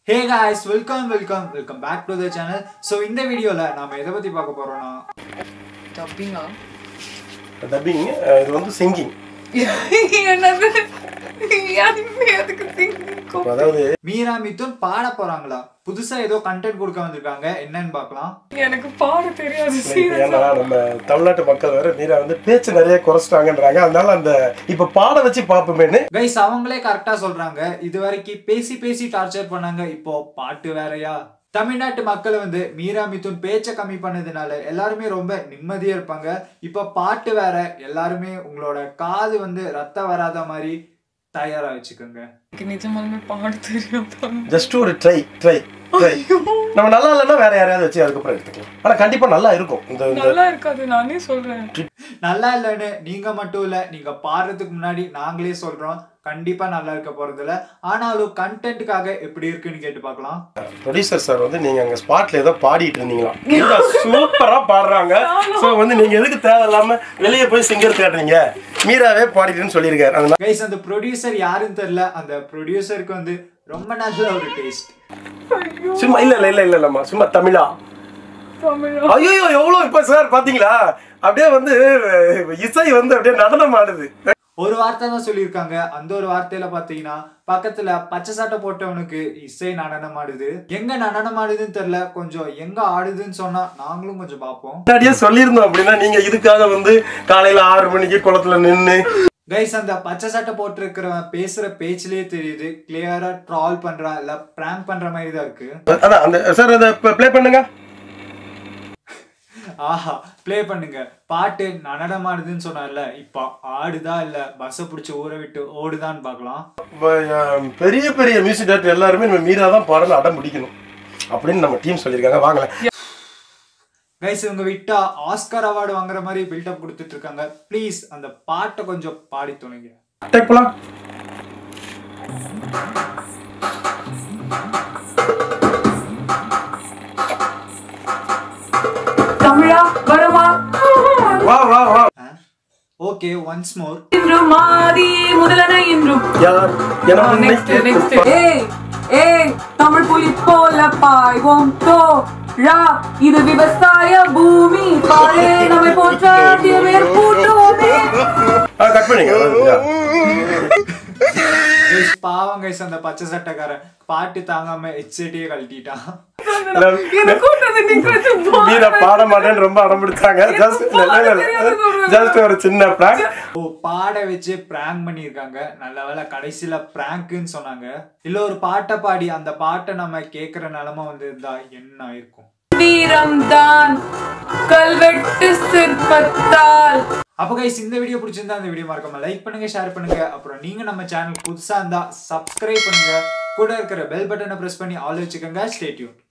Hey guys welcome welcome welcome back to the channel so இந்த வீடியோவில் நாம எதை பற்றி பார்க்க போகிறோம்னா டப்பிங்கா டப்பிங் இது வந்து சிங்கிங் என்னது யாருமே அதுக்கு சிங்கும் அதாவது மீரா மிதுன் பாட போகிறாங்களா புதுசாக ஏதோ கண்டென்ட் கொடுக்க வந்திருக்காங்க என்னன்னு பார்க்கலாம் எனக்கு பாட தெரியாது இப்ப serious ஆ. ஏன்னா நம்ம தமிழ்நாட்டு மக்கள் வேற மீரா வந்து பேச்சு நிறைய குறைச்சிட்டாங்கன்றாங்க அதனால அந்த இப்ப பாட வச்சு பார்ப்போமேன்னு கைஸ் அவங்களே கரெக்டாக சொல்கிறாங்க இது வரைக்கும் பேசி பேசி டார்ச்சர் பண்ணாங்க இப்போ பாட்டு வேறயா தமிழ்நாட்டு மக்கள் வந்து மீரா மிதுன் பேச்சை கம்மி பண்ணதுனால எல்லாருமே ரொம்ப நிம்மதியா இருப்பாங்க இப்போ பாட்டு வேற எல்லாருமே உங்களோட காது வந்து ரத்தம் வராத மாதிரி தயாரா வச்சுக்கோங்க எனக்கு நிஜமாலுமே பாட தெரியாது ஜஸ்ட் ஒரு ட்ரை ட்ரை ட்ரை நம்ம நல்லா இல்லைன்னா வேற யாரையாவது வச்சு அதுக்கப்புறம் எடுத்துக்கலாம் ஆனா கண்டிப்பா நல்லா இருக்கும் இந்த இந்த நல்லா இருக்காது நானே சொல்றேன் நல்லா இல்லைன்னு நீங்க மட்டும் இல்ல நீங்க பாடுறதுக்கு முன்னாடி நாங்களே சொல்றோம் கண்டிப்பா நல்லா இருக்க போறது இல்ல ஆனாலும் கண்டென்ட்டுக்காக எப்படி இருக்குன்னு கேட்டு பார்க்கலாம் ப்ரொடியூசர் சார் வந்து நீங்க அங்க ஸ்பாட்ல ஏதோ பாடிட்டு இருந்தீங்களா சூப்பரா பாடுறாங்க சோ வந்து நீங்க எதுக்கு தேவையில்லாம வெளியே போய் சிங்கர் தேடுறீங்க மீராவே பாடிட்டுன்னு சொல்லியிருக்காரு அதனால கைஸ் அந்த ப்ரொடியூசர் யாருன்னு தெரியல அந்த ப்ரொடியூசருக்கு வந்து ரொம்ப நல்ல ஒரு டேஸ்ட் சும்மா இல்ல இல்ல இல்ல இல்ல இல்லம்மா சும்மா தமிழா தமிழா ஐயோ எவ்வளவு இப்ப சார் பாத்தீங்களா அப்படியே வந்து இசை வந்து அப்படியே நடனம் ஆடுது ஒரு வார்த்தை தான் சொல்லியிருக்காங்க அந்த ஒரு வார்த்தையில பாத்தீங்கன்னா பக்கத்துல பச்சை சட்டை போட்டவனுக்கு இசை நடனம் ஆடுது எங்க நடனம் ஆடுதுன்னு தெரியல கொஞ்சம் எங்க ஆடுதுன்னு சொன்னா நாங்களும் கொஞ்சம் பார்ப்போம் முன்னாடியே சொல்லியிருந்தோம் அப்படின்னா நீங்க இதுக்காக வந்து காலையில ஆறு மணிக்கு குளத்துல நின்னு கைஸ் அந்த பச்சை சட்டை போட்டிருக்கிறவன் பேசுற பேச்சிலே தெரியுது கிளியரா ட்ரால் பண்றான் இல்ல பிராங்க் பண்ற மாதிரி தான் இருக்கு அதான் அந்த சார் அதை ப்ளே பண்ணுங்க ஆஹா ப்ளே பண்ணுங்க பாட்டு நடனம் ஆடுதுன்னு சொன்னார்ல இப்ப ஆடுதா இல்ல பஸ்ஸை பிடிச்சி ஊற விட்டு ஓடுதான்னு பார்க்கலாம் ப- அஹ் பெரிய பெரிய மியூசிக் டேரக்டர் எல்லாருமே நம்ம மீரா தான் பாடல அடம் பிடிக்கணும் அப்படின்னு நம்ம டீம் சொல்லியிருக்காங்க வாங்கல கைஸ் இவங்க விட்டா ஆஸ்கர் அவார்டு வாங்குற மாதிரி பில்டப் கொடுத்துட்டு இருக்காங்க ப்ளீஸ் அந்த பாட்டை கொஞ்சம் பாடி துணைங்க டேக் போலாம் தமிழா வருமா வா வா வா ஓகே ஒன்ஸ் மோர் இன்று மாறி முதலன இன்றும் யார் என உன்னை நெக்ஸ்ட் நெக்ஸ்ட் கேட்கும் ஏய் ஏய் தமிழ் புலி போல பாய்வோம் தோ ரா இது விவசாய பூமி பாரே நம்மை போற்றாண்டிய வேர் பூட்டுவோமே ஆ கட் பண்ணுங்க கைஸ் பாவம் கைஸ் அந்த பச்சை சட்டைக்காரன் பாட்டு தாங்காம ஹெட்செட்டே கழட்டிட்டான் எனக்கு கூட்டது நிக்கிறது மீரா பாட மாட்டேன்னு ரொம்ப அடம் பிடிச்சாங்க ஜஸ்ட் ஜஸ்ட் ஒரு சின்ன பிராங்க் ஓ பாட வச்சு பிராங்க் பண்ணியிருக்காங்க நல்ல வேளை கடைசியில பிராங்க்னு சொன்னாங்க இல்ல ஒரு பாட்டை பாடி அந்த பாட்டை நம்ம கேட்குற நிலமை வந்து இருந்தா என்ன ஆயிருக்கும் வீரம்தான் கல்வெட்டு சிற்பத்தால் அப்போ கைஸ் இந்த வீடியோ பிடிச்சிருந்தா இந்த வீடியோ மறக்காம லைக் பண்ணுங்க ஷேர் பண்ணுங்க அப்புறம் நீங்க நம்ம சேனல் புதுசா இருந்தா சப்ஸ்கிரைப் பண்ணுங்க கூட இருக்கிற பெல் பட்டனை பிரஸ் பண்ணி ஆல் வச்சுக்கோங்க ஸ்டேட்யூன்